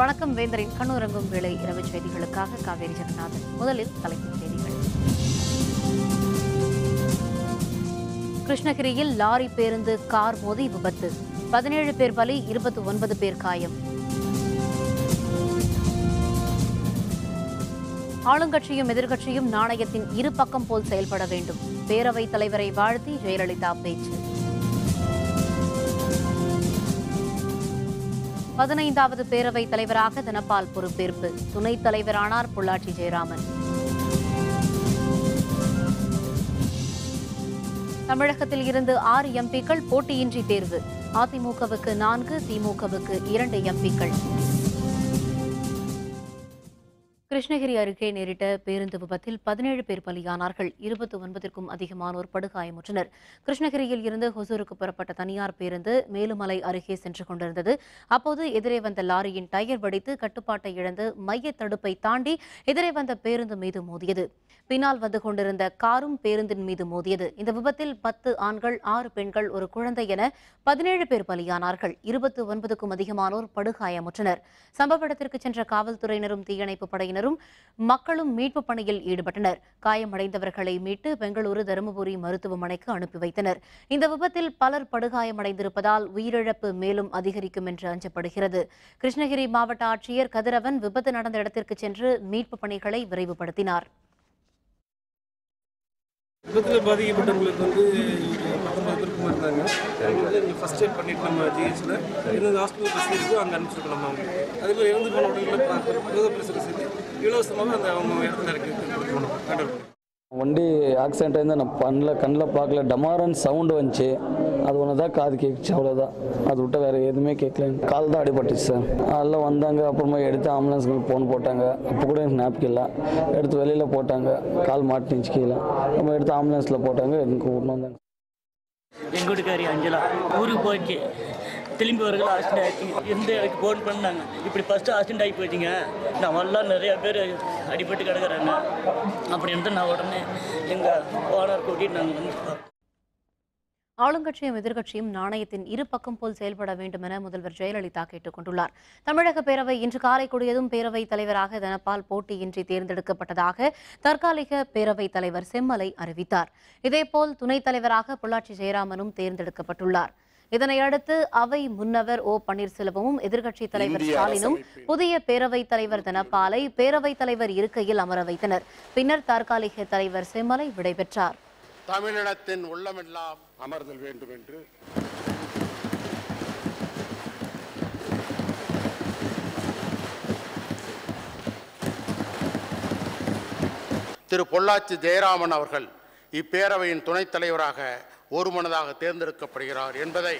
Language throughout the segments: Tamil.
வணக்கம் வேந்தரின் கண்ணுறங்கும் வேளை இரவு செய்திகளுக்காக காவேரி ஜெகநாதன் முதலில் தலைப்புச் செய்திகள் கிருஷ்ணகிரியில் லாரி பேருந்து கார் மோதி விபத்து பதினேழு பேர் பலி இருபத்தி ஒன்பது பேர் காயம் ஆளுங்கட்சியும் எதிர்க்கட்சியும் நாணயத்தின் இரு பக்கம் போல் செயல்பட வேண்டும் பேரவைத் தலைவரை வாழ்த்தி ஜெயலலிதா பேச்சு பதினைந்தாவது பேரவைத் தலைவராக தனபால் பொறுப்பேற்பு துணைத் தலைவரானார் பொள்ளாச்சி ஜெயராமன் தமிழகத்தில் இருந்து ஆறு எம்பிக்கள் போட்டியின்றி தேர்வு அதிமுகவுக்கு நான்கு திமுகவுக்கு இரண்டு எம்பிக்கள் கிருஷ்ணகிரி அருகே நேரிட்ட பேருந்து விபத்தில் பதினேழு பேர் பலியானார்கள் இருபத்தி ஒன்பதிற்கும் அதிகமானோர் படுகாயமுற்றனர் கிருஷ்ணகிரியில் இருந்து ஹொசூருக்கு புறப்பட்ட தனியார் பேருந்து மேலுமலை அருகே சென்று கொண்டிருந்தது அப்போது எதிரே வந்த லாரியின் டயர் வெடித்து கட்டுப்பாட்டை இழந்து மைய தடுப்பை தாண்டி எதிரே வந்த பேருந்து மீது மோதியது பின்னால் வந்து கொண்டிருந்த காரும் பேருந்தின் மீது மோதியது இந்த விபத்தில் பத்து ஆண்கள் ஆறு பெண்கள் ஒரு குழந்தை என பதினேழு பேர் பலியானார்கள் இருபத்தி ஒன்பதுக்கும் அதிகமானோர் படுகாயமுற்றனர் சம்பவ இடத்திற்கு சென்ற காவல்துறையினரும் தீயணைப்பு படையினரும் மக்களும் மீட்பு பணியில் ஈடுபட்டனர் காயமடைந்தவர்களை மீட்டு பெங்களூரு தருமபுரி மருத்துவமனைக்கு அனுப்பி வைத்தனர் இந்த விபத்தில் பலர் படுகாயமடைந்திருப்பதால் உயிரிழப்பு மேலும் அதிகரிக்கும் என்று அஞ்சப்படுகிறது கிருஷ்ணகிரி மாவட்ட ஆட்சியர் கதிரவன் விபத்து நடந்த இடத்திற்கு சென்று மீட்பு பணிகளை விரைவுபடுத்தினார் விபத்தில் பாதிக்கப்பட்டவங்களுக்கு வந்து பத்தொன்பது பேருக்கு இருந்தாங்க அவங்க வந்து இங்கே ஃபஸ்ட் எய்ட் பண்ணிட்டு நம்ம ஜிஹெச்சில் எந்தெந்த ஹாஸ்பிட்டல் ஃபெசிலிட்டிஸோ அங்கே அனுப்பிச்சிருக்கோம் நம்ம அவங்களுக்கு அதே மாதிரி இறந்து போன உடனே பிரதம பிரசனை செய்து இலவசமாக அந்த அவங்க இடத்துல இறக்கி கொடுக்கணும் ஹேண்டல் பண்ணி வண்டி ஆக்சிடென்ட் ஆயிருந்து நான் பண்ணல கண்ணில் பார்க்கல டமாரன் சவுண்டு வந்துச்சு அது ஒன்று தான் காது கேட்குச்சு அவ்வளோதான் அது விட்டு வேறு எதுவுமே கேட்கல கால் தான் அடிபட்டுச்சு சார் அதெல்லாம் வந்தாங்க அப்புறமா எடுத்து ஆம்புலன்ஸ்க்கு ஃபோன் போட்டாங்க அப்போ கூட எனக்கு ஞாபகம் இல்லை எடுத்து வெளியில் போட்டாங்க கால் மாட்டினுச்சு கீழே நம்ம எடுத்து ஆம்புலன்ஸில் போட்டாங்க எனக்கு கூட்டின்னு வந்தாங்க எங்கள் வீட்டுக்காரி அஞ்சலா ஊருக்கு போச்சு திரும்பி வரல ஆக்சிடென்ட் ஆயிடுச்சுங்க எந்த எனக்கு ஃபோன் பண்ணாங்க இப்படி ஃபஸ்ட்டு ஆக்சிடென்ட் ஆகி போச்சுங்க நான் வரலாம் நிறையா பேர் அடிபட்டு கிடக்குறாங்க அப்படின்ட்டு நான் உடனே எங்கள் ஓனர் கூட்டிகிட்டு நாங்கள் வந்து பார்த்தோம். ஆளுங்கட்சியும் எதிர்க்கட்சியும் நாணயத்தின் இரு பக்கம் போல் செயல்பட வேண்டும் என முதல்வர் ஜெயலலிதா கேட்டுக் கொண்டுள்ளார் தமிழக பேரவை இன்று காலை கூடியதும் பேரவைத் தலைவராக தனபால் போட்டியின்றி தேர்ந்தெடுக்கப்பட்டதாக தற்காலிக பேரவைத் தலைவர் செம்மலை அறிவித்தார் இதேபோல் துணைத் தலைவராக பொள்ளாச்சி ஜெயராமனும் தேர்ந்தெடுக்கப்பட்டுள்ளார் இதனையடுத்து அவை முன்னவர் ஓ பன்னீர்செல்வமும் எதிர்க்கட்சித் தலைவர் ஸ்டாலினும் புதிய பேரவைத் தலைவர் தனபாலை பேரவைத் தலைவர் இருக்கையில் அமர வைத்தனர் பின்னர் தற்காலிக தலைவர் செம்மலை விடைபெற்றார் தமிழினத்தின் உள்ளமெல்லாம் அமர்தல் வேண்டும் என்று திரு பொள்ளாச்சி ஜெயராமன் அவர்கள் இப்பேரவையின் துணைத் தலைவராக ஒருமனதாக தேர்ந்தெடுக்கப்படுகிறார் என்பதை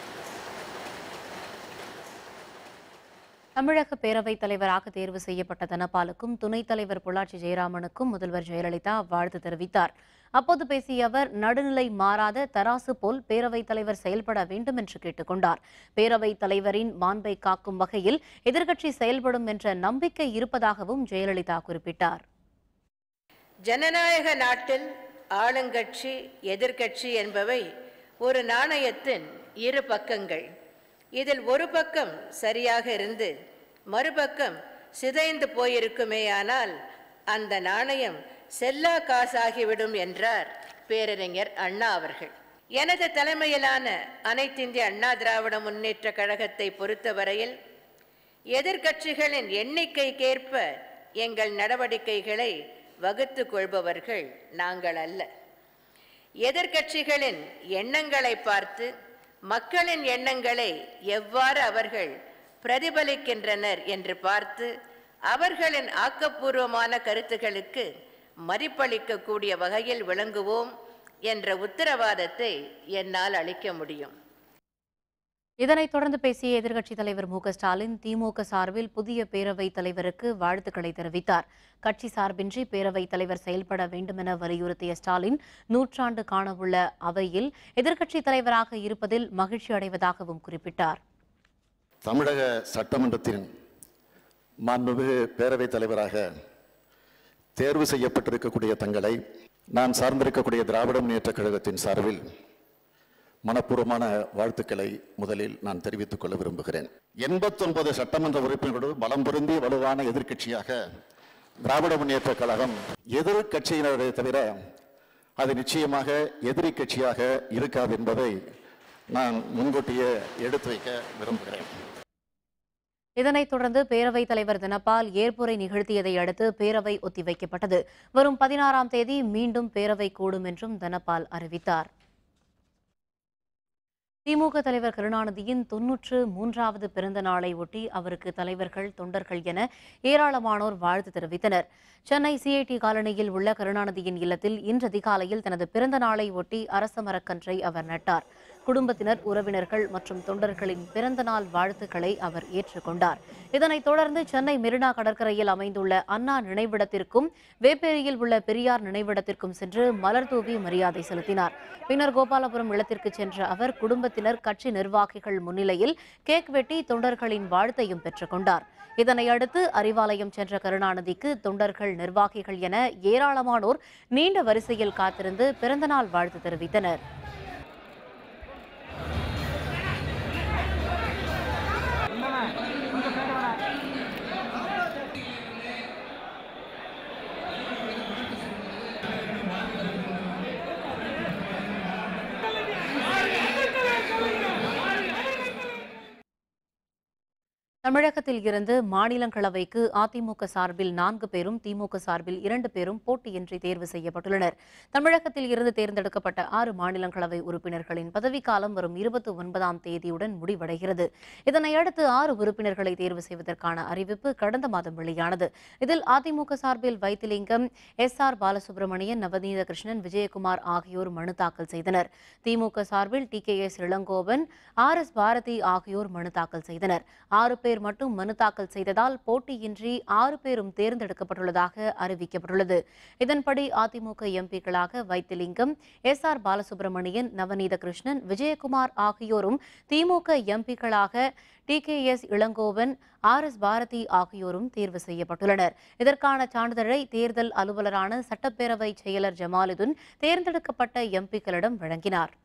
தமிழக பேரவைத் தலைவராக தேர்வு செய்யப்பட்ட தனபாலுக்கும் துணைத் தலைவர் பொள்ளாச்சி ஜெயராமனுக்கும் முதல்வர் ஜெயலலிதா வாழ்த்து தெரிவித்தார் அப்போது பேசிய அவர் நடுநிலை மாறாத தராசு போல் பேரவைத் தலைவர் செயல்பட வேண்டும் என்று கேட்டுக்கொண்டார் பேரவைத் தலைவரின் மாண்பை காக்கும் வகையில் எதிர்க்கட்சி செயல்படும் என்ற நம்பிக்கை இருப்பதாகவும் ஜெயலலிதா குறிப்பிட்டார் ஜனநாயக நாட்டில் ஆளுங்கட்சி எதிர்க்கட்சி என்பவை ஒரு நாணயத்தின் இரு பக்கங்கள் இதில் ஒரு பக்கம் சரியாக இருந்து மறுபக்கம் சிதைந்து போயிருக்குமேயானால் அந்த நாணயம் செல்லா காசாகிவிடும் என்றார் பேரறிஞர் அண்ணா அவர்கள் எனது தலைமையிலான அனைத்திந்திய அண்ணா திராவிட முன்னேற்ற கழகத்தை பொறுத்தவரையில் எதிர்க்கட்சிகளின் எண்ணிக்கைக்கேற்ப எங்கள் நடவடிக்கைகளை வகுத்துக் கொள்பவர்கள் நாங்கள் அல்ல எதிர்க்கட்சிகளின் எண்ணங்களை பார்த்து மக்களின் எண்ணங்களை எவ்வாறு அவர்கள் பிரதிபலிக்கின்றனர் என்று பார்த்து அவர்களின் ஆக்கப்பூர்வமான கருத்துகளுக்கு மதிப்பளிக்கக்கூடிய வகையில் விளங்குவோம் என்ற உத்தரவாதத்தை என்னால் அளிக்க முடியும் இதனைத் தொடர்ந்து பேசிய எதிர்க்கட்சித் தலைவர் மு க ஸ்டாலின் திமுக சார்பில் புதிய பேரவைத் தலைவருக்கு வாழ்த்துக்களை தெரிவித்தார் கட்சி சார்பின்றி பேரவைத் தலைவர் செயல்பட வேண்டுமென வலியுறுத்திய ஸ்டாலின் நூற்றாண்டு காணவுள்ள அவையில் எதிர்க்கட்சித் தலைவராக இருப்பதில் மகிழ்ச்சி அடைவதாகவும் குறிப்பிட்டார் தமிழக சட்டமன்றத்தின் மாண்புமிகு பேரவைத் தலைவராக தேர்வு செய்யப்பட்டிருக்கக்கூடிய தங்களை நான் சார்ந்திருக்கக்கூடிய திராவிட முன்னேற்றக் கழகத்தின் சார்பில் மனப்பூர்வமான வாழ்த்துக்களை முதலில் நான் தெரிவித்துக் கொள்ள விரும்புகிறேன் எண்பத்தொன்பது சட்டமன்ற உறுப்பினர்களோடு பலம் பொருந்திய வலுவான எதிர்க்கட்சியாக திராவிட முன்னேற்ற கழகம் எதிர்க்கட்சியினரை தவிர அது நிச்சயமாக எதிரி கட்சியாக இருக்காது என்பதை நான் முன்கூட்டியே எடுத்து வைக்க விரும்புகிறேன் இதனைத் தொடர்ந்து பேரவைத் தலைவர் தனபால் ஏற்புரை நிகழ்த்தியதை அடுத்து பேரவை ஒத்திவைக்கப்பட்டது வரும் பதினாறாம் தேதி மீண்டும் பேரவை கூடும் என்றும் தனபால் அறிவித்தார் திமுக தலைவர் கருணாநிதியின் தொன்னூற்று மூன்றாவது பிறந்த நாளை ஒட்டி அவருக்கு தலைவர்கள் தொண்டர்கள் என ஏராளமானோர் வாழ்த்து தெரிவித்தனர் சென்னை சிஐடி காலனியில் உள்ள கருணாநிதியின் இல்லத்தில் இன்று அதிகாலையில் தனது பிறந்த நாளை ஒட்டி அரச மரக்கன்றை அவர் நட்டார் குடும்பத்தினர் உறவினர்கள் மற்றும் தொண்டர்களின் பிறந்த நாள் வாழ்த்துக்களை அவர் ஏற்றுக்கொண்டார் இதனைத் தொடர்ந்து சென்னை மெரினா கடற்கரையில் அமைந்துள்ள அண்ணா நினைவிடத்திற்கும் வேப்பேரியில் உள்ள பெரியார் நினைவிடத்திற்கும் சென்று மலர் தூவி மரியாதை செலுத்தினார் பின்னர் கோபாலபுரம் இல்லத்திற்கு சென்ற அவர் குடும்பத்தினர் கட்சி நிர்வாகிகள் முன்னிலையில் கேக் வெட்டி தொண்டர்களின் வாழ்த்தையும் பெற்றுக்கொண்டார் இதனை அடுத்து அறிவாலயம் சென்ற கருணாநிதிக்கு தொண்டர்கள் நிர்வாகிகள் என ஏராளமானோர் நீண்ட வரிசையில் காத்திருந்து பிறந்தநாள் வாழ்த்து தெரிவித்தனர் தமிழகத்தில் இருந்து மாநிலங்களவைக்கு அதிமுக சார்பில் நான்கு பேரும் திமுக சார்பில் இரண்டு பேரும் போட்டியின்றி தேர்வு செய்யப்பட்டுள்ளனர் தமிழகத்தில் இருந்து தேர்ந்தெடுக்கப்பட்ட ஆறு மாநிலங்களவை உறுப்பினர்களின் பதவிக்காலம் வரும் இருபத்தி ஒன்பதாம் தேதியுடன் முடிவடைகிறது இதனையடுத்து ஆறு உறுப்பினர்களை தேர்வு செய்வதற்கான அறிவிப்பு கடந்த மாதம் வெளியானது இதில் அதிமுக சார்பில் வைத்திலிங்கம் எஸ் ஆர் பாலசுப்ரமணியன் நவநீத கிருஷ்ணன் விஜயகுமார் ஆகியோர் மனு தாக்கல் செய்தனர் திமுக சார்பில் T K S Elangovan R S Bharathi ஆகியோர் மனு தாக்கல் செய்தனர் ஆறு பேர் மட்டும் மனு தாக்கல் செய்ததால் போட்டியின்றி ஆறு பேரும் தேர்ந்தெடுக்கப்பட்டுள்ளதாக அறிவிக்கப்பட்டுள்ளது இதன்படி அதிமுக எம்பிக்களாக வைத்திலிங்கம் எஸ் ஆர் பாலசுப்ரமணியன் நவநீத கிருஷ்ணன் விஜயகுமார் ஆகியோரும் திமுக எம்பிக்களாக T K S Elangovan R S Bharathi ஆகியோரும் தேர்வு செய்யப்பட்டுள்ளனர் இதற்கான சான்றிதழை தேர்தல் அலுவலரான சட்டப்பேரவை செயலர் ஜமாலுதீன் தேர்ந்தெடுக்கப்பட்ட எம்பிக்களிடம் வழங்கினார்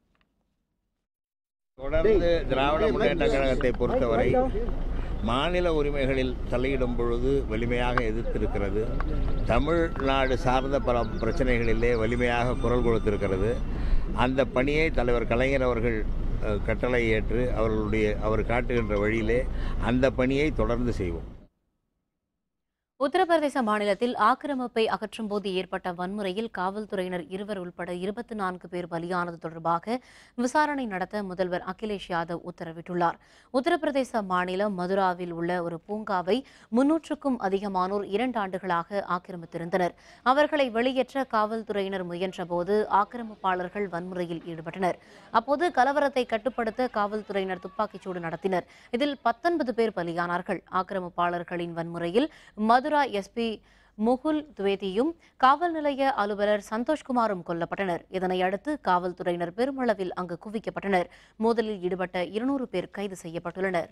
தொடர்ந்து திராவிட முன்னேற்ற கழகத்தை பொறுத்தவரை மாநில உரிமைகளில் தலையிடும் பொழுது வலிமையாக எதிர்த்திருக்கிறது தமிழ்நாடு சார்ந்த பல பிரச்சனைகளிலே வலிமையாக குரல் கொடுத்திருக்கிறது அந்த பணியை தலைவர் கலைஞர் அவர்கள் அஹ், கட்டளை ஏற்று அவர்களுடைய அவர் காட்டுகின்ற வழியிலே அந்த பணியை தொடர்ந்து செய்வோம் உத்தரப்பிரதேச மாநிலத்தில் ஆக்கிரமிப்பை அகற்றும் போது ஏற்பட்ட வன்முறையில் காவல்துறையினர் இருவர் உள்பட இருபத்தி நான்கு பேர் பலியானது தொடர்பாக விசாரணை நடத்த முதல்வர் அகிலேஷ் யாதவ் உத்தரவிட்டுள்ளார் உத்தரப்பிரதேச மாநிலம் மதுராவில் உள்ள ஒரு பூங்காவை முன்னூற்றுக்கும் அதிகமானோர் இரண்டு ஆண்டுகளாக ஆக்கிரமித்திருந்தனர் அவர்களை வெளியேற்ற காவல்துறையினர் முயன்றபோது ஆக்கிரமிப்பாளர்கள் வன்முறையில் ஈடுபட்டனர் அப்போது கலவரத்தை கட்டுப்படுத்த காவல்துறையினர் துப்பாக்கிச்சூடு நடத்தினர் இதில் பத்தொன்பது பேர் பலியானார்கள் ஆக்கிரமிப்பாளர்களின் வன்முறையில் மதுரா எஸ்பி முகுல் துவேதியும் காவல் நிலைய அலுவலர் சந்தோஷ்குமாரும் கொல்லப்பட்டனர் இதனை அடுத்து காவல்துறையினர் பெருமளவில் அங்கு குவிக்கப்பட்டனர் மோதலில் ஈடுபட்ட இருநூறு பேர் கைது செய்யப்பட்டுள்ளனர்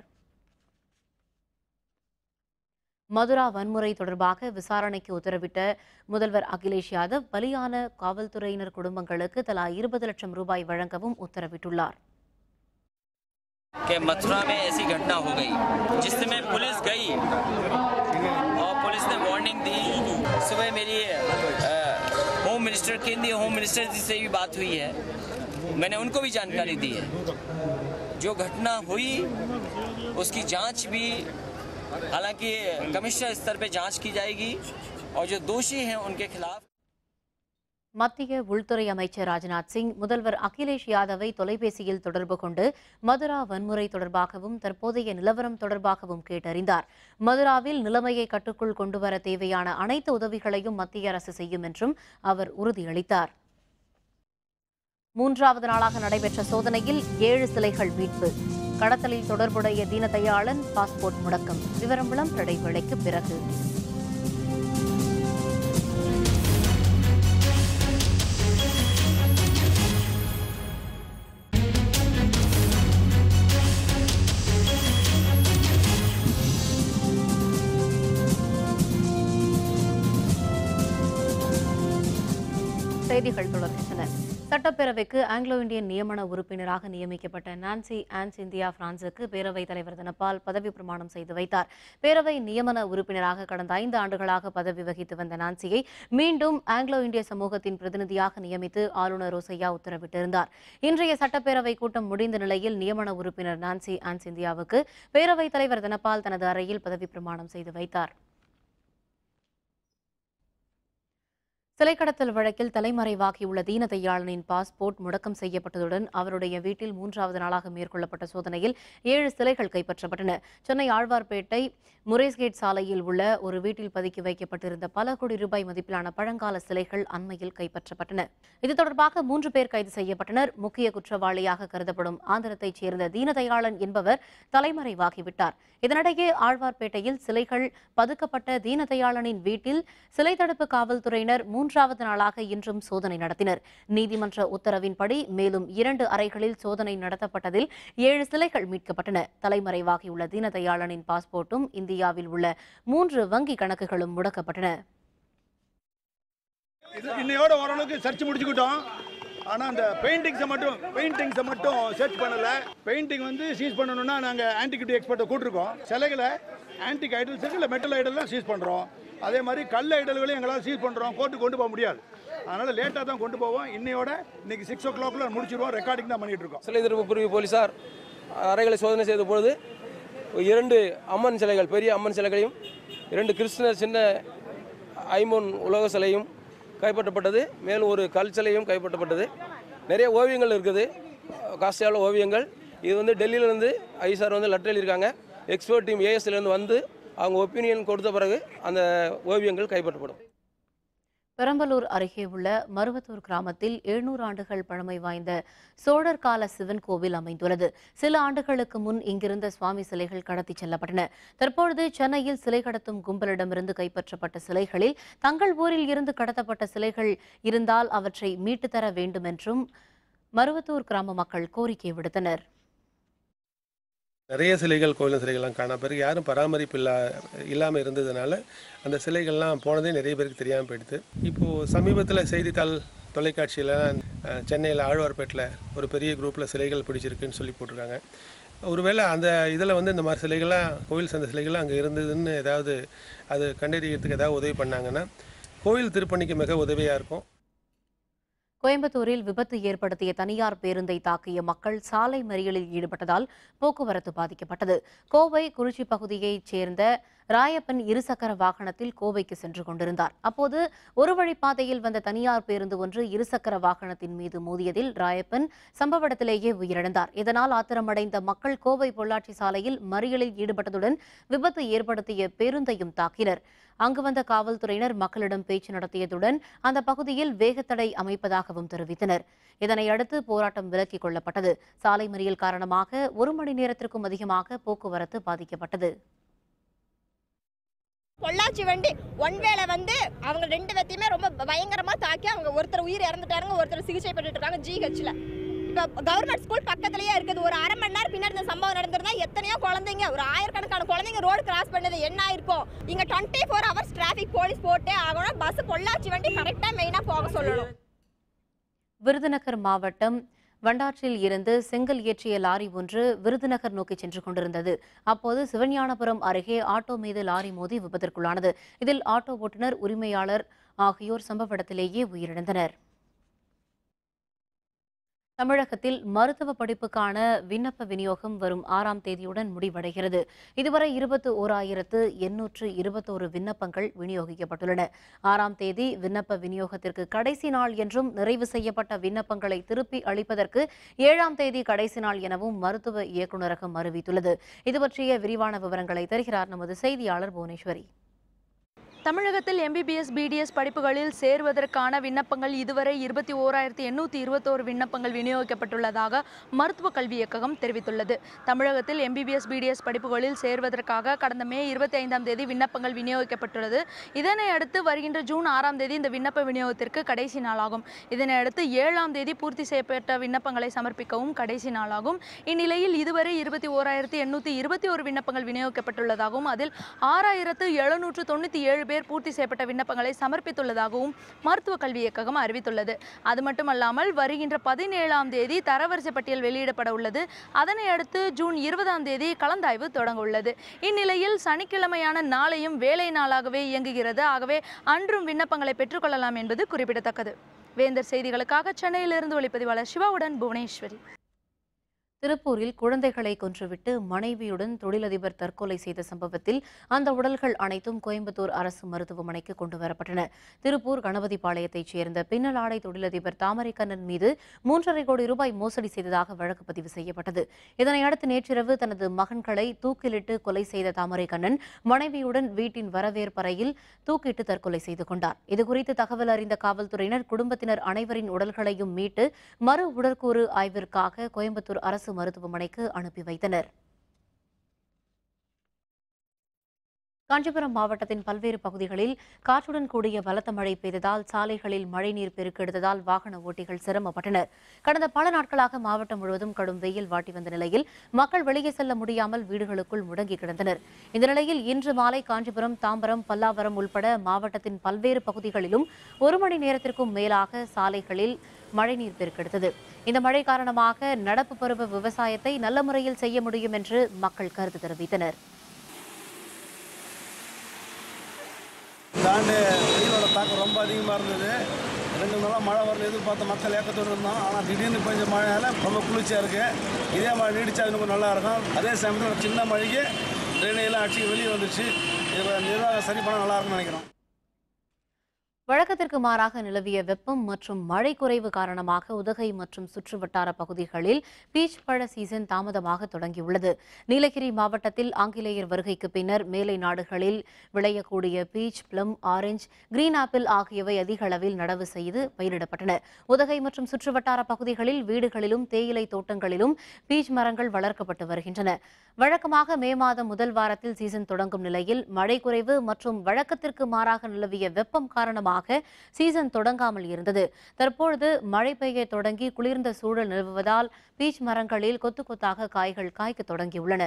மதுரா வன்முறை தொடர்பாக விசாரணைக்கு உத்தரவிட்ட முதல்வர் அகிலேஷ் யாதவ் பலியான காவல்துறையினர் குடும்பங்களுக்கு தலா இருபது லட்சம் ரூபாய் வழங்கவும் உத்தரவிட்டுள்ளார் कि मथुरा में ऐसी घटना हो गई जिसमें पुलिस गई और पुलिस ने वार्निंग दी सुबह मेरी अ, होम मिनिस्टर केंद्रीय होम मिनिस्टर जी से भी बात हुई है मैंने उनको भी जानकारी दी है जो घटना हुई उसकी जांच भी हालांकि कमिश्नर स्तर पे जांच की जाएगी और जो दोषी हैं उनके खिलाफ மத்திய உள்துறை அமைச்சர் ராஜ்நாத் சிங் முதல்வர் அகிலேஷ் யாதவை தொலைபேசியில் தொடர்பு கொண்டு மதுரா வன்முறை தொடர்பாகவும் தற்போதைய நிலவரம் தொடர்பாகவும் கேட்டறிந்தார் மதுராவில் நிலைமையை கட்டுக்குள் கொண்டுவர தேவையான அனைத்து உதவிகளையும் மத்திய அரசு செய்யும் என்றும் அவர் உறுதியளித்தார் மூன்றாவது நாளாக நடைபெற்ற சோதனையில் ஏழு சிலைகள் மீட்பு கடத்தலில் தொடர்புடைய தீனதயாளன் பாஸ்போர்ட் முடக்கம் விவரம் விளம்பர இடைவேளைக்கு பிறகு செய்திகள் தொடர்கின்றன சட்டப்பேரவைக்கு ஆங்கிலோ இந்தியன் நியமன உறுப்பினராக நியமிக்கப்பட்ட நான்சி ஆன்ஸ் இந்தியா பிரான்சுக்கு பேரவைத் தலைவர் தனபால் பதவி பிரமாணம் செய்து வைத்தார் பேரவை நியமன உறுப்பினராக கடந்த ஐந்து ஆண்டுகளாக பதவி வகித்து வந்த நான்சியை மீண்டும் ஆங்கிலோ இந்திய சமூகத்தின் பிரதிநிதியாக நியமித்து ஆளுநர் ரோசையா உத்தரவிட்டிருந்தார் இன்றைய சட்டப்பேரவை கூட்டம் முடிந்த நிலையில் நியமன உறுப்பினர் நான்சி ஆன்ஸ் இந்தியாவுக்கு பேரவைத் தலைவர் தனபால் தனது அறையில் பதவி பிரமாணம் செய்து வைத்தார் சிலை கடத்தல் வழக்கில் தலைமறைவாகியுள்ள தீனதயாளனின் பாஸ்போர்ட் முடக்கம் செய்யப்பட்டதுடன் அவருடைய வீட்டில் மூன்றாவது நாளாக மேற்கொள்ளப்பட்ட சோதனையில் ஏழு சிலைகள் கைப்பற்றப்பட்டன சென்னை ஆழ்வார்பேட்டை முரேஸ்கேட் சாலையில் உள்ள ஒரு வீட்டில் பதுக்கி வைக்கப்பட்டிருந்த பல கோடி ரூபாய் மதிப்பிலான பழங்கால சிலைகள் அண்மையில் கைப்பற்றப்பட்டன இது தொடர்பாக மூன்று பேர் கைது செய்யப்பட்டனர் முக்கிய குற்றவாளியாக கருதப்படும் ஆந்திரத்தைச் சேர்ந்த தீனதயாளன் என்பவர் தலைமறைவாகிவிட்டார் இதனிடையே ஆழ்வார்பேட்டையில் சிலைகள் பதுக்கப்பட்ட தீனதயாளனின் வீட்டில் சிலை தடுப்பு காவல்துறையினர் மூன்றாவது நாளாக இன்றும் சோதனை நடத்தினர் நீதிமன்ற உத்தரவின்படி மேலும் இரண்டு அறைகளில் சோதனை நடத்தப்பட்டதில் ஏழு சிலைகள் மீட்கப்பட்டன தலைமறைவாகியுள்ள தீனதயாளனின் பாஸ்போர்ட்டும் இந்தியாவில் உள்ள மூன்று வங்கி கணக்குகளும் முடக்கப்பட்டன இது இன்னையோட ஓரளவுக்கு சர்ச் முடிச்சுக்கிட்டோம் ஆனால் அந்த பெயிண்டிங்ஸை மட்டும் பெயிண்டிங்ஸை மட்டும் சர்ச் பண்ணலை பெயிண்டிங் வந்து சீஸ் பண்ணணும்னா நாங்கள் ஆன்டிக்யூட்டி எக்ஸ்பர்ட்டை கூட்டிருக்கோம் சிலைகளை ஆன்டிக் ஐடல்ஸ் இருக்கு இல்லை மெட்டல் ஐடல் தான் சீஸ் பண்ணுறோம் அதே மாதிரி கல் ஐடல்களையும் எங்களால் சீஸ் பண்ணுறோம் கோர்ட்டுக்கு கொண்டு போக முடியாது அதனால் லேட்டாக தான் கொண்டு போவோம் இன்னையோட இன்னைக்கு சிக்ஸ் ஓ கிளாக்ல முடிச்சிருவோம் ரெக்கார்டிங் தான் பண்ணிட்டு இருக்கோம் சிலை திருப்பு பிரிவு போலீசார் அறைகளை சோதனை செய்த பொழுது இரண்டு அம்மன் சிலைகள் பெரிய அம்மன் சிலைகளையும் இரண்டு கிருஷ்ணர் சின்ன ஐம்பொன் உலக சிலையும் கைப்பற்றப்பட்டது மேலும் ஒரு கல் சிலையும் கைப்பற்றப்பட்டது நிறைய ஓவியங்கள் இருக்குது காஸ்டியான ஓவியங்கள் இது வந்து டெல்லியிலேருந்து ஐசார் வந்து லெட்டர் எழுதியிருக்காங்க எக்ஸ்பர்ட் டீம் ஏஎஸ்லேருந்து வந்து அவங்க ஒப்பீனியன் கொடுத்த பிறகு அந்த ஓவியங்கள் கைப்பற்றப்படும் பெரம்பலூர் அருகே உள்ள மருவத்தூர் கிராமத்தில் எழுநூறு ஆண்டுகள் பழமை வாய்ந்த சோழர் கால சிவன் கோவில் அமைந்துள்ளது சில ஆண்டுகளுக்கு முன் இங்கிருந்த சுவாமி சிலைகள் கடத்திச் செல்லப்பட்டன தற்பொழுது சென்னையில் சிலை கடத்தும் கும்பலிடமிருந்து கைப்பற்றப்பட்ட சிலைகளில் தங்கள் ஊரில் இருந்து கடத்தப்பட்ட சிலைகள் இருந்தால் அவற்றை மீட்டுத் தர வேண்டும் என்றும் மருவத்தூர் கிராம மக்கள் கோரிக்கை விடுத்தனர் நிறைய சிலைகள் கோயில் சிலைகள்லாம் காண பிறகு யாரும் பராமரிப்பு இல்லா இல்லாமல் இருந்ததுனால அந்த சிலைகள்லாம் போனதே நிறைய பேருக்கு தெரியாமல் போயிடுது இப்போது சமீபத்தில் செய்தித்தாள் தொலைக்காட்சியில் சென்னையில் ஆழ்வார்பேட்டில் ஒரு பெரிய குரூப்பில் சிலைகள் பிடிச்சிருக்குன்னு சொல்லி போட்டிருக்காங்க ஒருவேளை அந்த இதில் வந்து இந்த மாதிரி சிலைகள்லாம் கோவில் சேர்ந்த சிலைகள்லாம் அங்கே இருந்ததுன்னு ஏதாவது அது கண்டறியறதுக்கு ஏதாவது உதவி பண்ணாங்கன்னா கோவில் திருப்பணிக்கு மிக உதவியாக இருக்கும் கோயம்புத்தூரில் விபத்து ஏற்படுத்திய தனியார் பேருந்தை தாக்கிய மக்கள் சாலை மறியலில் ஈடுபட்டதால் போக்குவரத்து பாதிக்கப்பட்டது கோவை குறிச்சி பகுதியைச் சேர்ந்த ராயப்பன் இருசக்கர வாகனத்தில் கோவைக்கு சென்று கொண்டிருந்தார் அப்போது ஒரு வழிப்பாதையில் வந்த தனியார் பேருந்து ஒன்று இருசக்கர வாகனத்தின் மீது மோதியதில் ராயப்பன் சம்பவ இடத்திலேயே உயிரிழந்தார் இதனால் ஆத்திரமடைந்த மக்கள் கோவை பொள்ளாச்சி சாலையில் மறியலில் ஈடுபட்டதுடன் விபத்து ஏற்படுத்திய பேருந்தையும் தாக்கினர் அங்கு வந்த காவல்துறையினர் மக்களிடம் பேச்சு நடத்தியதுடன் அந்த பகுதியில் வேகத்தடை அமைப்பதாகவும் தெரிவித்தனர் இதனை அடுத்து போராட்டம் விலக்கிக் கொள்ளப்பட்டது சாலை மறியல் காரணமாக ஒரு மணி நேரத்திற்கும் அதிகமாக போக்குவரத்து பாதிக்கப்பட்டது பொள்ளாச்சி வண்டி ஒன் வேல வந்து அவங்க ரெண்டு பேத்தையுமே ரொம்ப பயங்கரமா தாக்கி அவங்க ஒருத்தர் உயிர் இறந்துட்டாருங்க ஒருத்தர் சிகிச்சை பெற்றுட்டு இருக்காங்க ஜிஹெச்ல இப்போ கவர்மெண்ட் ஸ்கூல் பக்கத்துலயே இருக்குது ஒரு அரை மணி நேரம் பின்னாடி இந்த சம்பவம் நடந்திருந்தா எத்தனையோ குழந்தைங்க ஒரு ஆயிரக்கணக்கான குழந்தைங்க ரோடு கிராஸ் பண்ணது என்ன ஆயிருக்கும் இங்க twenty four hours traffic police போட்டே ஆகணும் பஸ் பொள்ளாச்சி வண்டி கரெக்டா மெயினா போக சொல்லணும் விருதுநகர் மாவட்டம் வண்டாற்றில் இருந்து செங்கல் ஏற்றிய லாரி ஒன்று விருதுநகர் நோக்கி சென்று கொண்டிருந்தது அப்போது சிவஞானபுரம் அருகே ஆட்டோ மீது லாரி மோதி விபத்திற்குள்ளானது இதில் ஆட்டோ ஓட்டுநர் உரிமையாளர் ஆகியோர் சம்பவ இடத்திலேயே உயிரிழந்தனர் தமிழகத்தில் மருத்துவ படிப்புக்கான விண்ணப்ப விநியோகம் வரும் ஆறாம் தேதியுடன் முடிவடைகிறது இதுவரை இருபத்து ஓராயிரத்து எண்ணூற்று இருபத்தோரு விண்ணப்பங்கள் விநியோகிக்கப்பட்டுள்ளன ஆறாம் தேதி விண்ணப்ப விநியோகத்திற்கு கடைசி நாள் என்றும் நிறைவு செய்யப்பட்ட விண்ணப்பங்களை திருப்பி அளிப்பதற்கு ஏழாம் தேதி கடைசி நாள் எனவும் மருத்துவ இயக்குநரகம் அறிவித்துள்ளது இது பற்றிய விரிவான விவரங்களை தருகிறார் நமது செய்தியாளர் புவனேஸ்வரி தமிழகத்தில் எம்பிபிஎஸ் பிடிஎஸ் படிப்புகளில் சேருவதற்கான விண்ணப்பங்கள் இதுவரை இருபத்தி ஓராயிரத்தி எண்ணூற்றி இருபத்தோரு விண்ணப்பங்கள் விநியோகிக்கப்பட்டுள்ளதாக மருத்துவக் கல்வி இயக்ககம் தெரிவித்துள்ளது தமிழகத்தில் எம்பிபிஎஸ் பிடிஎஸ் படிப்புகளில் சேர்வதற்காக கடந்த மே இருபத்தி ஐந்தாம் தேதி விண்ணப்பங்கள் விநியோகிக்கப்பட்டுள்ளது இதனை அடுத்து வருகின்ற ஜூன் ஆறாம் தேதி இந்த விண்ணப்ப விநியோகத்திற்கு கடைசி நாளாகும் இதனை அடுத்து ஏழாம் தேதி பூர்த்தி செய்யப்பட்ட விண்ணப்பங்களை சமர்ப்பிக்கவும் கடைசி நாளாகும் இந்நிலையில் இதுவரை இருபத்தி ஓராயிரத்தி எண்ணூற்றி இருபத்தி ஒரு விண்ணப்பங்கள் விநியோகிக்கப்பட்டுள்ளதாகவும் அதில் ஆறாயிரத்து எழுநூற்று தொண்ணூற்றி ஏழு பேர் பேர் பூர்த்தி செய்யப்பட்ட விண்ணப்பங்களை சமர்ப்பித்துள்ளதாகவும் மருத்துவ கல்வி இயக்ககம் அறிவித்துள்ளது அது மட்டுமல்லாமல் வருகின்ற பதினேழாம் தேதி தரவரிசை பட்டியல் வெளியிடப்பட உள்ளது அதனை அடுத்து ஜூன் இருபதாம் தேதி கலந்தாய்வு தொடங்க உள்ளது இந்நிலையில் சனிக்கிழமையான நாளையும் வேலை நாளாகவே இயங்குகிறது ஆகவே அன்றும் விண்ணப்பங்களை பெற்றுக்கொள்ளலாம் என்பது குறிப்பிடத்தக்கது வேந்தர் செய்திகளுக்காக சென்னையிலிருந்து ஒளிப்பதிவாளர் சிவாவுடன் புவனேஸ்வரி திருப்பூரில் குழந்தைகளை கொன்றுவிட்டு மனைவியுடன் தொழிலதிபர் தற்கொலை செய்த சம்பவத்தில் அந்த உடல்கள் அனைத்தும் கோயம்புத்தூர் அரசு மருத்துவமனைக்கு கொண்டு வரப்பட்டன திருப்பூர் கணபதிபாளையத்தைச் சேர்ந்த பின்னலாடை தொழிலதிபர் தாமரைக்கண்ணன் மீது மூன்றரை கோடி ரூபாய் மோசடி செய்ததாக வழக்கு பதிவு செய்யப்பட்டது இதனையடுத்து நேற்றிரவு தனது மகன்களை தூக்கிலிட்டு கொலை செய்த தாமரைக்கண்ணன் மனைவியுடன் வீட்டின் வரவேற்பறையில் தூக்கிட்டு தற்கொலை செய்து கொண்டார் இதுகுறித்து தகவல் அறிந்த காவல்துறையினர் குடும்பத்தினர் அனைவரின் உடல்களையும் மீட்டு மறு உடற்கூறு ஆய்விற்காக கோயம்புத்தூர் அரசு மருத்துவமனைக்கு அனுப்பி வைத்தனர் காஞ்சிபுரம் மாவட்டத்தின் பல்வேறு பகுதிகளில் காற்றுடன் கூடிய பலத்த மழை பெய்ததால் சாலைகளில் மழைநீர் பெருக்கெடுத்ததால் வாகன ஓட்டிகள் சிரமப்பட்டனர் கடந்த பல நாட்களாக மாவட்டம் முழுவதும் கடும் வெயில் வாட்டி வந்த நிலையில் மக்கள் வெளியே செல்ல முடியாமல் வீடுகளுக்குள் முடங்கி கிடந்தனர் இந்த நிலையில் இன்று மாலை காஞ்சிபுரம் தாம்பரம் பல்லாவரம் உள்பட மாவட்டத்தின் பல்வேறு பகுதிகளிலும் ஒரு மணி நேரத்திற்கும் மேலாக சாலைகளில் மழைநீர் பெருக்கெடுத்தது இந்த மழை காரணமாக நடப்பு பருவ விவசாயத்தை நல்ல முறையில் செய்ய முடியும் என்று மக்கள் கருத்து தெரிவித்தனர் இந்த ஆண்டு வெயிலோட தாக்கம் ரொம்ப அதிகமாக இருந்தது ரெண்டு நாளாக மழை வரல எதிர்பார்த்த மக்கள் ஏக்கத்தோடு இருந்தோம் ஆனால் திடீர்னு பெஞ்ச மழையால் ரொம்ப குளிர்ச்சியாக இருக்குது இதே மழை நீடிச்சா இன்னும் கொஞ்சம் நல்லா இருக்கும் அதே சமயத்தில் ஒரு சின்ன மழைக்கு ட்ரெயினெல்லாம் அடிச்சு வெளியே வந்துச்சு இது நிர்வாகம் சரி பண்ணால் நல்லா இருக்கும்னு நினைக்கிறோம் வழக்கத்திற்கு மாறாக நிலவிய வெப்பம் மற்றும் மழை குறைவு காரணமாக உதகை மற்றும் சுற்றுவட்டார பகுதிகளில் பீச் பழ சீசன் தாமதமாக தொடங்கியுள்ளது நீலகிரி மாவட்டத்தில் ஆங்கிலேயர் வருகைக்கு பின்னர் மேலை நாடுகளில் விளையக்கூடிய peach plum orange green apple ஆகியவை அதிக அளவில் நடவு செய்து பயிரிடப்பட்டன உதகை மற்றும் சுற்றுவட்டார பகுதிகளில் வீடுகளிலும் தேயிலை தோட்டங்களிலும் பீச் மரங்கள் வளர்க்கப்பட்டு வருகின்றன வழக்கமாக மே மாதம் முதல் வாரத்தில் சீசன் தொடங்கும் நிலையில் மழை குறைவு மற்றும் வழக்கத்திற்கு மாறாக நிலவிய வெப்பம் காரணமாக சீசன் தொடங்காமல் இருந்தது தற்பொழுது மழை பெய்ய தொடங்கி குளிர்ந்த சூழல் நிலவுவதால் பீச் மரங்களில் கொத்து கொத்தாக காய்கள் காய்க்க தொடங்கியுள்ளன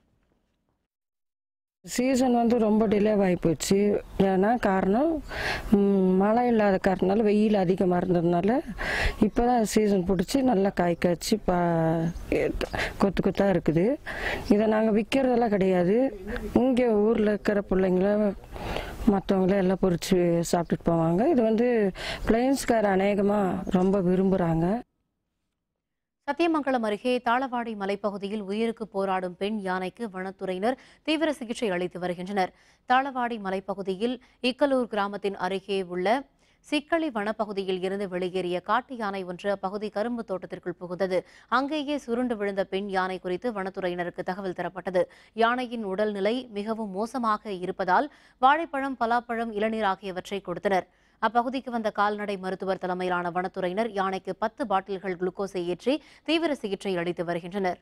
சீசன் வந்து ரொம்ப டிலே ஆகி போச்சு ஏன்னா காரணம் ம், மழை இல்லாத காரணனால வெயில் அதிகமாக இருந்ததுனால இப்போ தான் சீசன் பிடிச்சி நல்லா காய் காய்ச்சி பா கொத்து கொத்தாக இருக்குது இதை நாங்கள் விற்கிறதெல்லாம் கிடையாது இங்கே ஊரில் இருக்கிற பிள்ளைங்கள மற்றவங்கள எல்லாம் பொறிச்சு சாப்பிட்டுட்டு போவாங்க இது வந்து பிளைன்ஸ்கார் அநேகமாக ரொம்ப விரும்புகிறாங்க சத்தியமங்கலம் அருகே தாளவாடி மலைப்பகுதியில் உயிருக்கு போராடும் பெண் யானைக்கு வனத்துறையினர் தீவிர சிகிச்சை அளித்து வருகின்றனர் தாளவாடி மலைப்பகுதியில் இக்கலூர் கிராமத்தின் அருகே உள்ள சிக்களி வனப்பகுதியில் இருந்து வெளியேறிய காட்டு யானை ஒன்று அப்பகுதி கரும்பு தோட்டத்திற்குள் புகுந்தது அங்கேயே சுருண்டு விழுந்த பெண் யானை குறித்து வனத்துறையினருக்கு தகவல் தரப்பட்டது யானையின் உடல்நிலை மிகவும் மோசமாக இருப்பதால் வாழைப்பழம் பலாப்பழம் இளநீர் ஆகியவற்றை கொடுத்தனர் அப்பகுதிக்கு வந்த கால்நடை மருத்துவர் தலைமையிலான வனத்துறையினர் யானைக்கு பத்து பாட்டில்கள் குளுக்கோஸை ஏற்றி தீவிர சிகிச்சை அளித்து வருகின்றனர்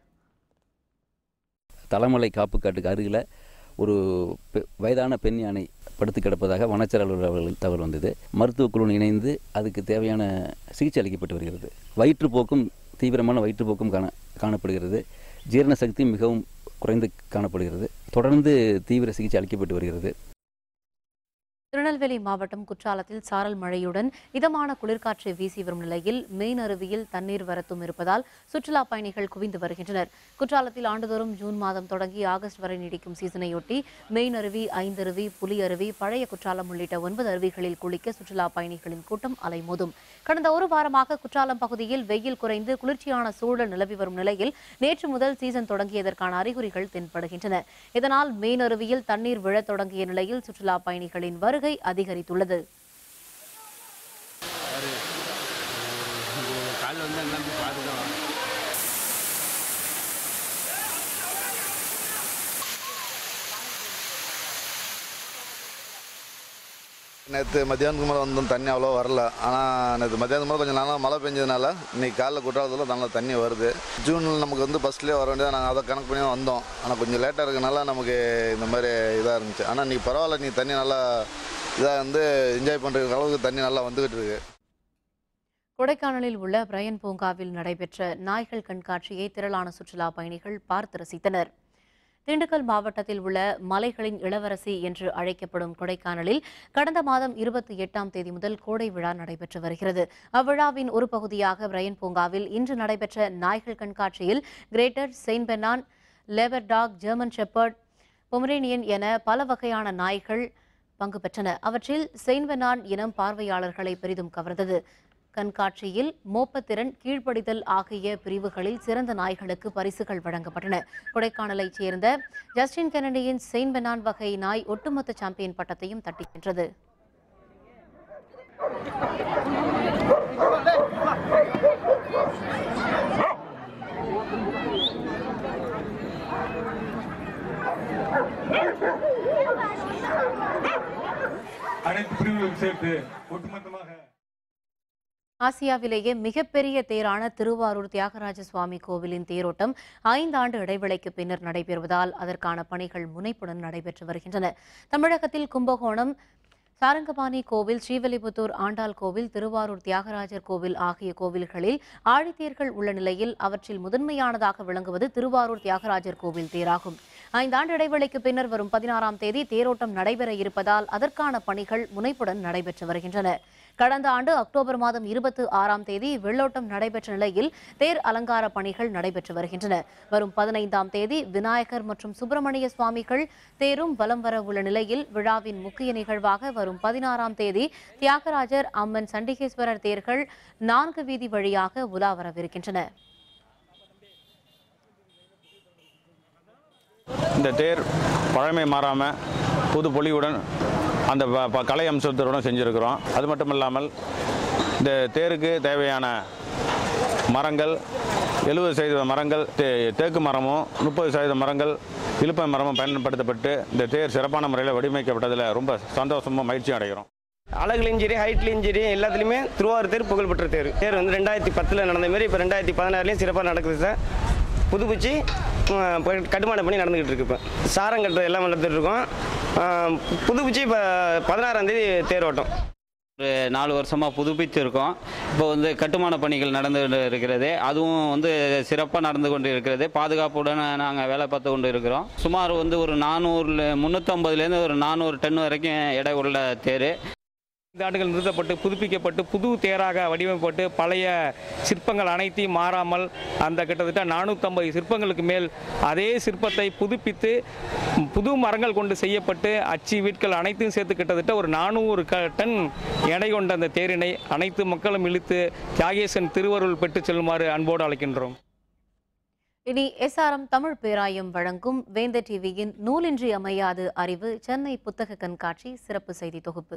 தலைமலை காப்புக்காட்டுக்கு அருகில் ஒரு பெ- வயதான பெண் யானை படுத்து கிடப்பதாக வனச்சர அலுவலர் அவர்களுக்கு தகவல் வந்தது மருத்துவக் குழு இணைந்து அதுக்கு தேவையான சிகிச்சை அளிக்கப்பட்டு வருகிறது வயிற்றுப்போக்கும் தீவிரமான வயிற்றுப்போக்கும் காண காணப்படுகிறது ஜீரண சக்தி மிகவும் குறைந்து காணப்படுகிறது தொடர்ந்து தீவிர சிகிச்சை அளிக்கப்பட்டு வருகிறது திருநெல்வேலி மாவட்டம் குற்றாலத்தில் சாரல் மழையுடன் இதமான குளிர்காற்று வீசி வரும் நிலையில் மெயின் அருவியில் தண்ணீர் வரத்தும் இருப்பதால் சுற்றுலா பயணிகள் குவிந்து வருகின்றனர் குற்றாலத்தில் ஆண்டுதோறும் ஜூன் மாதம் தொடங்கி ஆகஸ்ட் வரை நீடிக்கும் சீசனையொட்டி மெயின் அருவி ஐந்தருவி புலி அருவி பழைய குற்றாலம் உள்ளிட்ட ஒன்பது அருவிகளில் குளிக்க சுற்றுலா பயணிகளின் கூட்டம் அலைமோதும் கடந்த ஒரு வாரமாக குற்றாலம் பகுதியில் வெயில் குறைந்து குளிர்ச்சியான சூழல் நிலவி வரும் நிலையில் நேற்று முதல் சீசன் தொடங்கியதற்கான அறிகுறிகள் தென்படுகின்றன இதனால் மெயின் அருவியில் தண்ணீர் விழத் தொடங்கிய நிலையில் சுற்றுலா பயணிகளின் வருகை அதிகரித்துள்ளது காலைல வந்து எல்லாம் போய் பார்த்து தான் வரணும். நேற்று மத்தியானத்துக்கு மேலே வந்தோம் தண்ணி அவ்வளோ வரல ஆனால் நேற்று மத்தியானத்துக்கு மேலே கொஞ்சம் நல்லா மழை பெஞ்சதுனால இன்னைக்கு காலைல குற்றாலத்தில் நல்லா தண்ணி வருது ஜூனில் நமக்கு வந்து பஸ்லேயே வர வேண்டியது நாங்கள் அதை கணக்கு பண்ணி தான் வந்தோம் ஆனால் கொஞ்சம் லேட்டாக இருக்கனால நமக்கு இந்த மாதிரி இதாக இருந்துச்சு ஆனால் இன்னைக்கு பரவாயில்ல நீ தண்ணி நல்லா இதாக வந்து என்ஜாய் பண்ணுற அளவுக்கு தண்ணி நல்லா வந்துக்கிட்டு இருக்கு கொடைக்கானலில் உள்ள பிரையன் பூங்காவில் நடைபெற்ற நாய்கள் கண்காட்சியை திரளான சுற்றுலா பயணிகள் பார்த்து ரசித்தனர் திண்டுக்கல் மாவட்டத்தில் உள்ள மலைகளின் இளவரசி என்று அழைக்கப்படும் கொடைக்கானலில் கடந்த மாதம் இருபத்தி எட்டாம் தேதி முதல் கோடை விழா நடைபெற்று வருகிறது அவ்விழாவின் ஒரு பகுதியாக பிரையன் பூங்காவில் இன்று நடைபெற்ற நாய்கள் கண்காட்சியில் greater Saint Bernard Labrador German Shepherd Pomeranian என பல வகையான நாய்கள் பங்கு பெற்றன அவற்றில் செயின்வெனான் இனம் பார்வையாளர்களை பெரிதும் கவர்ந்தது கண்காட்சியில் மோப்பத்திறன் கீழ்ப்படிதல் ஆகிய பிரிவுகளில் சிறந்த நாய்களுக்கு பரிசுகள் வழங்கப்பட்டன கொடைக்கானலைச் சேர்ந்த ஜஸ்டின் கெனடியின் செயின்ட் பெனான் வகை நாய் ஒட்டுமொத்த சாம்பியன் பட்டத்தையும் தட்டி சென்றது அனைத்து பிரிவுகளும் சேர்த்து ஒட்டுமொத்தமாக ஆசியாவிலேயே மிகப்பெரிய தேரான திருவாரூர் தியாகராஜ சுவாமி கோவிலின் தேரோட்டம் ஐந்தாண்டு இடைவெளிக்கு பின்னர் நடைபெறுவதால் அதற்கான பணிகள் முனைப்புடன் நடைபெற்று வருகின்றன தமிழகத்தில் கும்பகோணம் சாரங்கபாணி கோவில் ஸ்ரீவில்லிபுத்தூர் ஆண்டாள் கோவில் திருவாரூர் தியாகராஜர் கோவில் ஆகிய கோவில்களில் ஆழித்தேர்கள் உள்ள நிலையில் அவற்றில் முதன்மையானதாக விளங்குவது திருவாரூர் தியாகராஜர் கோவில் தேராகும் ஐந்தாண்டு இடைவெளிக்கு பின்னர் வரும் பதினாறாம் தேதி தேரோட்டம் நடைபெற இருப்பதால் அதற்கான பணிகள் முனைப்புடன் நடைபெற்று வருகின்றன கடந்த ஆண்டு அக்டோபர் மாதம் இருபத்தி ஆறாம் தேதி வெள்ளோட்டம் நடைபெற்ற நிலையில் தேர் அலங்கார பணிகள் நடைபெற்று வருகின்றன வரும் பதினைந்தாம் தேதி விநாயகர் மற்றும் சுப்பிரமணிய சுவாமிகள் தேரும் வலம் வர உள்ள நிலையில் விழாவின் முக்கிய நிகழ்வாக வரும் பதினாறாம் தேதி தியாகராஜர் அம்மன் சண்டிகேஸ்வரர் தேர்கள் நான்கு வீதி வழியாக உலா வரவிருக்கின்றன இந்த தேர் பழமை மாறாமல் புது பொலிவுடன் அந்த ப- ப- கலை அம்சத்துடன் செஞ்சுருக்கிறோம் அது மட்டும் இல்லாமல் இந்த தேருக்கு தேவையான மரங்கள் எழுபது சதவீத மரங்கள் தே தேக்கு மரமும் முப்பது சதவீத மரங்கள் இலுப்பை மரமும் பயன்படுத்தப்பட்டு இந்த தேர் சிறப்பான முறையில் வடிவமைக்கப்பட்டதில் ரொம்ப சந்தோஷமும் மகிழ்ச்சியும் அடைகிறோம் அழகுலையும் சரி ஹைட்லையும் சரி எல்லாத்துலேயுமே திருவாரூர் தேர் புகழ்பெற்ற தேர் தேர் வந்து ரெண்டாயிரத்தி பத்தில் நடந்த மாதிரி இப்போ ரெண்டாயிரத்தி பதினாறுலையும் சிறப்பாக நடக்குது சார் புதுப்பிச்சு அஹ், இப்ப கட்டுமானம் பண்ணி நடந்துக்கிட்டு இருக்கு இப்போ சாரம் கட்டுறது எல்லாம் நடந்துட்டு இருக்கோம் அஹ், புதுப்பிச்சு இப்போ பதினாறாம் தேதி தேரோட்டம் ஒரு நாலு வருஷமாக புதுப்பிச்சிருக்கோம் இப்போ வந்து கட்டுமான பணிகள் நடந்து கொண்டு இருக்கிறது அதுவும் வந்து சிறப்பாக நடந்து கொண்டு இருக்கிறது பாதுகாப்புடன் நாங்கள் வேலை பார்த்து கொண்டு இருக்கிறோம் சுமார் வந்து ஒரு நானூறு முந்நூற்றம்பதுலேருந்து ஒரு நானூறு டன் வரைக்கும் எடை உள்ள தேர் ஐந்து ஆண்டுகள் நிறுத்தப்பட்டு புதுப்பிக்கப்பட்டு புது தேராக வடிவமைப்பட்டு பழைய சிற்பங்கள் அனைத்தையும் மாறாமல் அந்த கிட்டத்தட்ட நானூற்றம்பது சிற்பங்களுக்கு மேல் அதே சிற்பத்தை புதுப்பித்து புது மரங்கள் கொண்டு செய்யப்பட்டு அச்சு வீட்கள் அனைத்தையும் சேர்த்து கிட்டத்தட்ட ஒரு நானூறு க டன் எடை கொண்ட அந்த தேரினை அனைத்து மக்களும் இழுத்து தியாகேசன் திருவருள் பெற்றுச் செல்லுமாறு அன்போடு அழைக்கின்றோம் இனி எஸ்ஆர்எம் தமிழ் பேராயம் வழங்கும் வேந்த டிவியின் நூலின்றி அமையாது அறிவு சென்னை புத்தக கண்காட்சி சிறப்பு செய்தி தொகுப்பு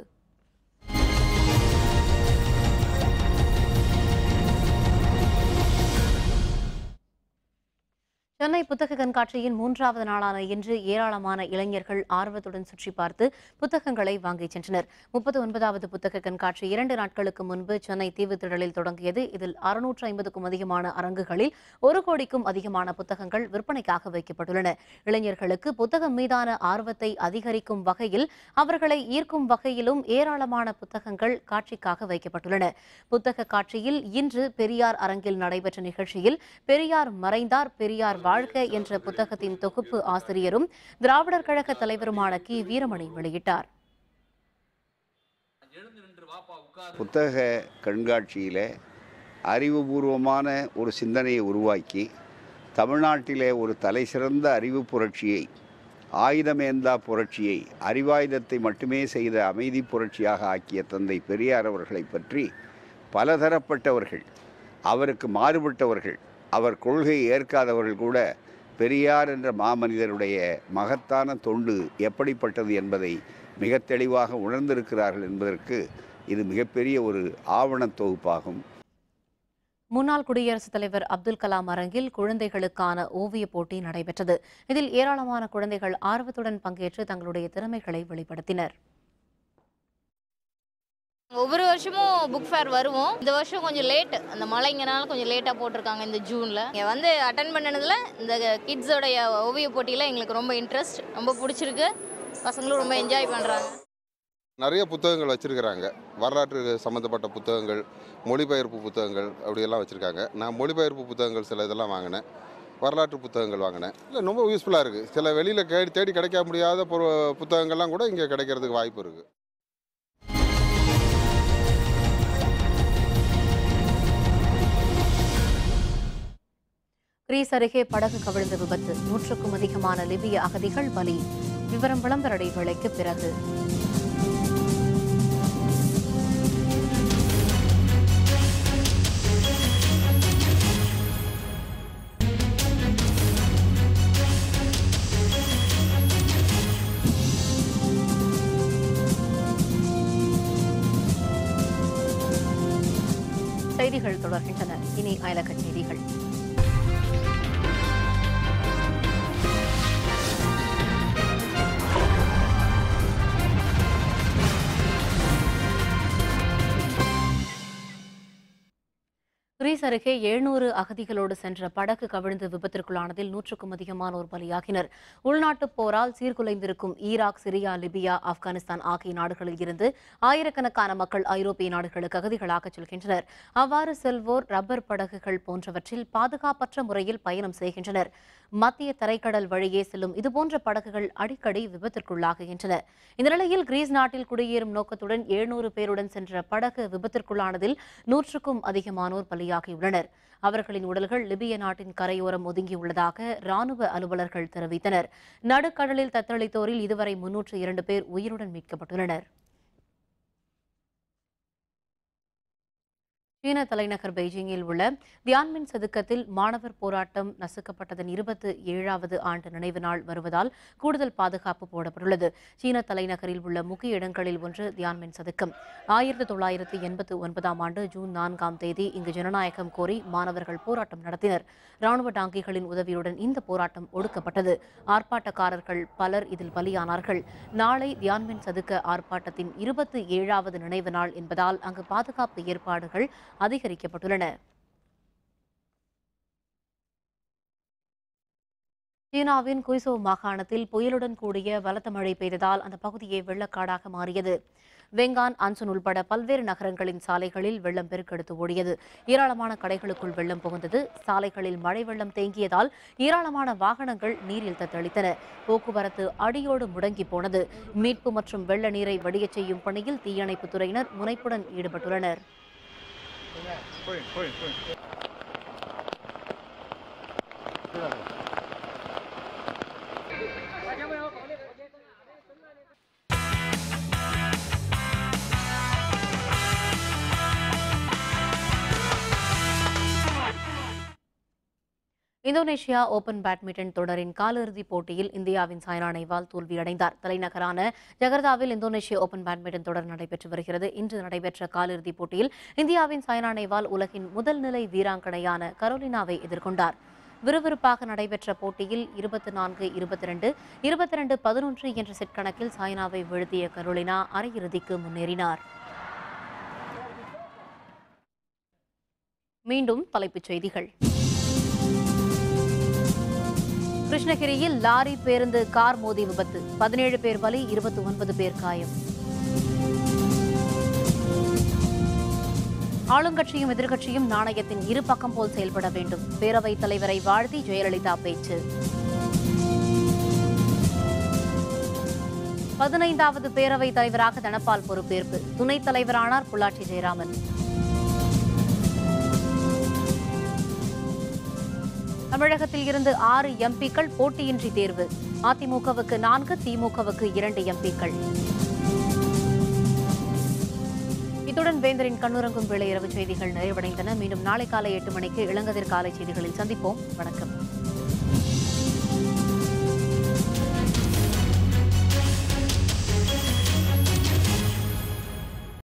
சென்னை புத்தக கண்காட்சியின் மூன்றாவது நாளான இன்று ஏராளமான இளைஞர்கள் ஆர்வத்துடன் சுற்றி பார்த்து புத்தகங்களை வாங்கிச் சென்றனர் முப்பத்தி ஒன்பதாவது புத்தக கண்காட்சி இரண்டு நாட்களுக்கு முன்பு சென்னை தீவுத்திடலில் தொடங்கியது இதில் அறுநூற்று ஐம்பதுக்கும் அதிகமான அரங்குகளில் ஒரு கோடிக்கும் அதிகமான புத்தகங்கள் விற்பனைக்காக வைக்கப்பட்டுள்ளன இளைஞர்களுக்கு புத்தகம் மீதான ஆர்வத்தை அதிகரிக்கும் வகையில் அவர்களை ஈர்க்கும் வகையிலும் ஏராளமான புத்தகங்கள் காட்சிக்காக வைக்கப்பட்டுள்ளன புத்தக காட்சியில் இன்று பெரியார் அரங்கில் நடைபெற்ற நிகழ்ச்சியில் பெரியார் மறைந்தார் பெரியார் வாழ்க என்ற புத்தகத்தின் தொகுப்பு ஆசிரியரும் திராவிடர் கழக தலைவருமான கி வீரமணி வெளியிட்டார் புத்தக கண்காட்சியில் அறிவுபூர்வமான ஒரு சிந்தனையை உருவாக்கி தமிழ்நாட்டிலே ஒரு தலைசிறந்த அறிவு புரட்சியை ஆயுதமேந்தா புரட்சியை அறிவாயுதத்தை மட்டுமே செய்த அமைதி புரட்சியாக ஆக்கிய தந்தை பெரியார் அவர்களை பற்றி பலதரப்பட்டவர்கள் அவருக்கு மாறுபட்டவர்கள் அவர் கொள்கையை ஏற்காதவர்கள் கூட பெரியார் என்ற மாமனிதருடைய மகத்தான தொண்டு எப்படிப்பட்டது என்பதை மிக தெளிவாக உணர்ந்திருக்கிறார்கள் என்பதற்கு இது மிகப்பெரிய ஒரு ஆவணத் தொகுப்பாகும் முன்னாள் குடியரசுத் தலைவர் அப்துல் கலாம் அரங்கில் குழந்தைகளுக்கான ஓவியப் போட்டி நடைபெற்றது இதில் ஏராளமான குழந்தைகள் ஆர்வத்துடன் பங்கேற்று தங்களுடைய திறமைகளை வெளிப்படுத்தினர் ஒவ்வொரு வருஷமும் புக் ஃபேர் வருவோம் இந்த வருஷம் கொஞ்சம் லேட் அந்த மழைங்கனால கொஞ்சம் லேட்டாக போட்டிருக்காங்க இந்த ஜூனில் இங்கே வந்து அட்டன் பண்ணதுல இந்த கிட்ஸோடைய ஓவிய போட்டியில் எங்களுக்கு ரொம்ப இன்ட்ரெஸ்ட் ரொம்ப பிடிச்சிருக்கு பசங்களும் ரொம்ப என்ஜாய் பண்ணுறாங்க நிறைய புத்தகங்கள் வச்சுருக்கிறாங்க வரலாற்று சம்மந்தப்பட்ட புத்தகங்கள் மொழிபெயர்ப்பு புத்தகங்கள் அப்படியெல்லாம் வச்சுருக்காங்க நான் மொழிபெயர்ப்பு புத்தகங்கள் சில இதெல்லாம் வாங்கினேன் வரலாற்று புத்தகங்கள் வாங்கினேன் இல்லை ரொம்ப யூஸ்ஃபுல்லாக இருக்குது சில வெளியில் தேடி தேடி கிடைக்க முடியாத பொரு புத்தகங்கள்லாம் கூட இங்கே கிடைக்கிறதுக்கு வாய்ப்பு இருக்குது கிரீஸ் அருகே படகு கவிழ்ந்த விபத்து நூற்றுக்கும் அதிகமான லிபிய அகதிகள் பலி விவரம் விளம்பர இடைவேளைக்கு பிறகு செய்திகள் தொடர்கின்றன இனி அயலக செய்திகள் கிரீஸ் அருகே எழுநூறு அகதிகளோடு சென்ற படகு கவிழ்ந்து விபத்திற்குள்ளானதில் நூற்றுக்கும் அதிகமானோர் பலியாகினர் உள்நாட்டுப் போரால் சீர்குலைந்திருக்கும் ஈராக் சிரியா லிபியா ஆப்கானிஸ்தான் ஆகிய நாடுகளில் இருந்து ஆயிரக்கணக்கான மக்கள் ஐரோப்பிய நாடுகளுக்கு அகதிகளாக செல்கின்றனர் அவ்வாறு செல்வோர் ரப்பர் படகுகள் போன்றவற்றில் பாதுகாப்பற்ற முறையில் பயணம் செய்கின்றனர் மத்திய தரைக்கடல் வழியே செல்லும் இதுபோன்ற படகுகள் அடிக்கடி விபத்திற்குள்ளாகுகின்றன இந்த நிலையில் கிரீஸ் நாட்டில் குடியேறும் நோக்கத்துடன் எழுநூறு பேருடன் சென்ற படகு விபத்திற்குள்ளானதில் நூற்றுக்கும் அதிகமானோர் பலியாகியுள்ளனர் அவர்களின் உடல்கள் லிபிய நாட்டின் கரையோரம் ஒதுங்கியுள்ளதாக ராணுவ அலுவலர்கள் தெரிவித்தனர் நடுக்கடலில் தத்தளித்தோரில் இதுவரை முன்னூற்று இரண்டு பேர் உயிருடன் மீட்கப்பட்டுள்ளனர் சீன தலைநகர் பெய்ஜிங்கில் உள்ள தியான்மின் சதுக்கத்தில் மாணவர் போராட்டம் நசுக்கப்பட்டதன் இருபத்து ஏழாவது ஆண்டு நினைவு நாள் வருவதால் கூடுதல் பாதுகாப்பு போடப்பட்டுள்ளது சீன தலைநகரில் உள்ள முக்கிய இடங்களில் ஒன்று தியான்மின் சதுக்கம் ஆயிரத்தி தொள்ளாயிரத்தி எண்பத்தி ஒன்பதாம் ஆண்டு ஜூன் நான்காம் தேதி இங்கு ஜனநாயகம் கோரி மாணவர்கள் போராட்டம் நடத்தினர் ராணுவ டாங்கிகளின் உதவியுடன் இந்த போராட்டம் ஒடுக்கப்பட்டது ஆர்ப்பாட்டக்காரர்கள் பலர் இதில் பலியானார்கள் நாளை தியான்மின் சதுக்க ஆர்ப்பாட்டத்தின் இருபத்தி ஏழாவது நினைவு நாள் என்பதால் அங்கு பாதுகாப்பு ஏற்பாடுகள் அதிகரிக்கப்பட்டுள்ளன சீனாவின் குய்சோ மாகாணத்தில் புயலுடன் கூடிய பலத்த மழை பெய்ததால் அந்த பகுதியே வெள்ளக்காடாக மாறியது வெங்கான் அன்சுன் உள்பட பல்வேறு நகரங்களின் சாலைகளில் வெள்ளம் பெருக்கெடுத்து ஓடியது ஏராளமான கடைகளுக்குள் வெள்ளம் புகுந்தது சாலைகளில் மழை வெள்ளம் தேங்கியதால் ஏராளமான வாகனங்கள் நீரில் தத்தளித்தன போக்குவரத்து அடியோடு முடங்கி போனது மீட்பு மற்றும் வெள்ள நீரை வடியச் செய்யும் பணியில் தீயணைப்புத் துறையினர் முனைப்புடன் ஈடுபட்டுள்ளனர் இந்தோனேஷியா ஓபன் பேட்மிண்டன் தொடரின் காலிறுதிப் போட்டியில் இந்தியாவின் சாய்னா நேவால் தோல்வியடைந்தார் தலைநகரான ஜகர்தாவில் இந்தோனேஷிய ஓபன் பேட்மிண்டன் தொடர் நடைபெற்று வருகிறது இன்று நடைபெற்ற காலிறுதிப் போட்டியில் இந்தியாவின் சாய்னா நேவால் உலகின் முதல் நிலை வீராங்கனையான கரோலினாவை எதிர்கொண்டார் விறுவிறுப்பாக நடைபெற்ற போட்டியில் இருபத்தி நான்கு இருபத்தி ரெண்டு இருபத்தி ரெண்டு பதினொன்று என்ற செட் கணக்கில் சாய்னாவை வீழ்த்திய கரோலினா அரையிறுதிக்கு முன்னேறினார் மீண்டும் தலைப்புச் செய்திகள் கிருஷ்ணகிரியில் லாரி பேருந்து கார் மோதி விபத்து பதினேழு பேர் பலி இருபத்தி ஒன்பது பேர் காயம் ஆளுங்கட்சியும் எதிர்க்கட்சியும் நாணயத்தின் இரு பக்கம் போல் செயல்பட வேண்டும் பேரவைத் தலைவரை வாழ்த்தி ஜெயலலிதா பேச்சு பதினைந்தாவது பேரவைத் தலைவராக தனபால் பொறுப்பேற்பு துணைத் தலைவரானார் பொள்ளாச்சி ஜெயராமன் தமிழகத்தில் இருந்து ஆறு எம்பிக்கள் போட்டியின்றி தேர்வு அதிமுகவுக்கு நான்கு திமுகவுக்கு இரண்டு எம்பிக்கள் இத்துடன் வேந்தரின் கண்ணுறங்கும் வேளை இரவு செய்திகள் நிறைவடைந்தன மீண்டும் நாளை காலை எட்டு மணிக்கு இளங்கதிர் காலை செய்திகளில் சந்திப்போம் வணக்கம்